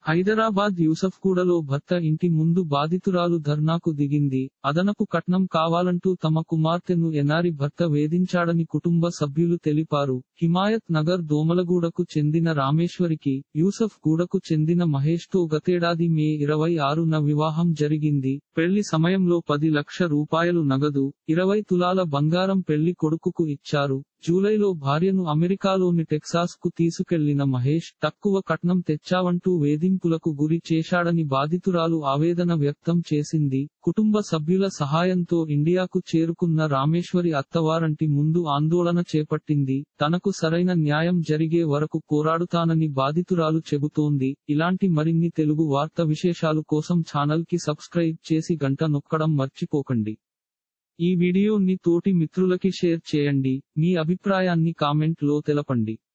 హైదరాబాద్ యూసఫ్గూడలో భర్త ఇంటి ముందు బాధితురాలు ధర్నాకు దిగింది అదనపు కట్నం కావాలంటూ తమ కుమార్తెను ఎనారి భర్త వేధించాడని కుటుంబ సభ్యులు తెలిపారు హిమాయత్ నగర్ దోమలగూడకు చెందిన రామేశ్వరికి యూసఫ్ గూడకు చెందిన మహేష్ తో గతేడాది మే ఇరవై ఆరున వివాహం జరిగింది పెళ్లి సమయంలో పది లక్ష రూపాయలు నగదు ఇరవై తులాల బంగారం పెళ్లి కొడుకుకు ఇచ్చారు జూలైలో భార్యను అమెరికాలోని టెక్సాస్ కు తీసుకెళ్లిన మహేష్ తక్కువ కట్నం తెచ్చావంటూ వేధింపులకు గురి చేశాడని బాధితురాలు ఆవేదన వ్యక్తం చేసింది కుటుంబ సభ్యుల సహాయంతో ఇండియాకు చేరుకున్న రామేశ్వరి అత్తవారంటి ముందు ఆందోళన చేపట్టింది తనకు సరైన న్యాయం జరిగే వరకు పోరాడుతానని బాధితురాలు చెబుతోంది ఇలాంటి మరిన్ని తెలుగు వార్త విశేషాలు కోసం ఛానల్ కి సబ్స్క్రైబ్ చేసి గంట నొక్కడం మర్చిపోకండి ఈ వీడియోని తోటి మిత్రులకి షేర్ చేయండి మీ అభిప్రాయాన్ని కామెంట్ లో తెలపండి